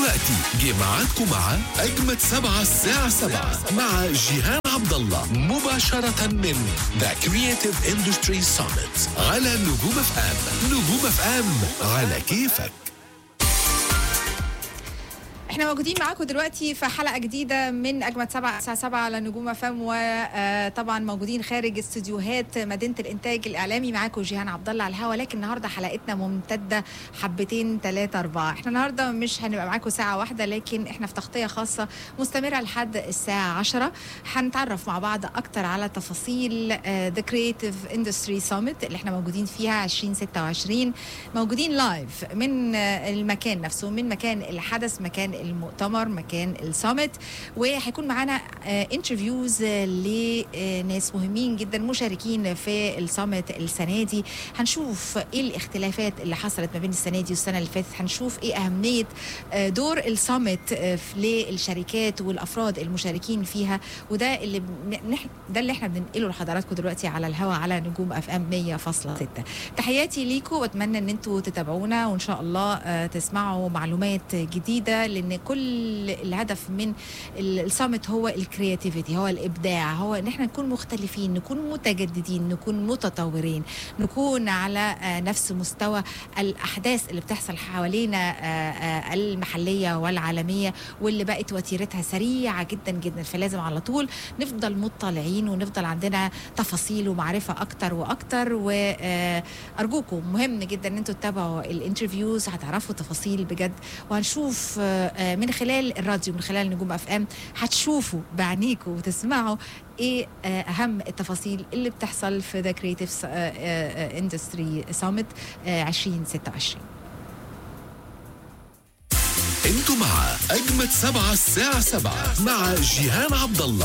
دلوقتي جه ميعادكم مع أجمد سبعة الساعة سبعة مع جيهان عبد الله مباشرة من ذا كرييتيف اندستري Summit على نجوم اف ام نجوم اف ام على كيفك احنا موجودين معاكم دلوقتي في حلقه جديده من اجمد سبعة الساعه 7 على نجوم فم وطبعا موجودين خارج استديوهات مدينه الانتاج الاعلامي معاكم جيهان عبد الله على الهوا لكن النهارده حلقتنا ممتده حبتين ثلاثه اربعه احنا النهارده مش هنبقى معاكم ساعه واحده لكن احنا في تغطيه خاصه مستمره لحد الساعه 10 هنتعرف مع بعض اكتر على تفاصيل ذا كرييتيف اندستري سامت اللي احنا موجودين فيها 2026 موجودين لايف من آه، المكان نفسه من مكان الحدث مكان المؤتمر مكان السامت وهيكون معانا انترفيوز لناس مهمين جدا مشاركين في السامت السنه دي هنشوف ايه الاختلافات اللي حصلت ما بين السنه دي والسنه اللي فاتت هنشوف ايه اهميه آه، دور السامت آه، في- للشركات والافراد المشاركين فيها وده اللي بن- نح- ده اللي احنا بننقله لحضراتكم دلوقتي على الهوا على نجوم اف ام 100.6 تحياتي ليكم واتمنى ان انتوا تتابعونا وان شاء الله آه، تسمعوا معلومات جديده لان كل الهدف من ال- السامت هو الكرياتيفيتي هو الابداع هو ان احنا نكون مختلفين نكون متجددين نكون متطورين نكون على آه، نفس مستوى الاحداث اللي بتحصل حوالينا آه، آه، المحليه والعالميه واللي بقت وتيرتها سريعه جدا جدا فلازم على طول نفضل مطلعين ونفضل عندنا تفاصيل ومعرفه اكتر واكتر وارجوكم مهم جدا ان انتوا تتابعوا الانترفيوز هتعرفوا تفاصيل بجد وهنشوف آه، آه، من خلال الراديو من خلال نجوم اف ام هتشوفوا بعينيكم وتسمعوا ايه آه، اهم التفاصيل اللي بتحصل في ذا كريتيف اندستري سامت 2026 انتوا مع أجمد سبعة الساعة سبعة مع جيهان عبد الله